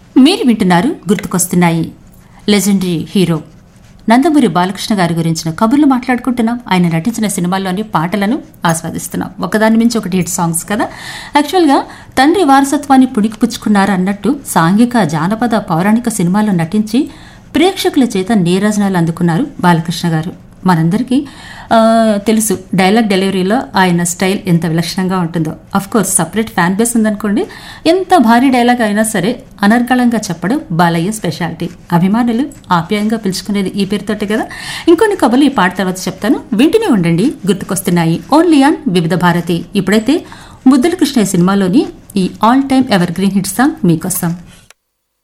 మీరు వింటున్నారు గుర్తుకొస్తున్నాయి లెజెండరీ హీరో నందమూరి బాలకృష్ణ గారి గురించిన కబుర్లు మాట్లాడుకుంటున్నాం ఆయన నటించిన సినిమాల్లోని పాటలను ఆస్వాదిస్తున్నాం ఒకదాని మించి ఒకటి హిట్ సాంగ్స్ కదా యాక్చువల్గా తండ్రి వారసత్వాన్ని పుణికిపుచ్చుకున్నారు అన్నట్టు సాంఘిక జానపద పౌరాణిక సినిమాల్లో నటించి ప్రేక్షకుల చేత నీరాజనాలు అందుకున్నారు బాలకృష్ణ గారు మనందరికీ ఆ, తెలుసు డైలాగ్ డెలివరీలో ఆయన స్టైల్ ఎంత విలక్షణంగా ఉంటుందో of course separate fan base ఉందనుకోండి ఎంత భారీ డైలాగ్ అయినా సరే అనర్గళంగా చెప్పడం బాలయ్య స్పెషాలిటీ అభిమానులు ఆప్యాయంగా పిలుచుకునేది ఈ పేరుతోటే కదా ఇంకొన్ని కబుర్లు ఈ పాట తర్వాత చెప్తాను వింటూనే ఉండండి గుర్తుకొస్తున్నాయి ఓన్లీ ఆన్ వివిధ భారతి ఇప్పుడైతే ముద్దుల కృష్ణయ్య సినిమాలోని ఈ all time evergreen hit song మీకోసం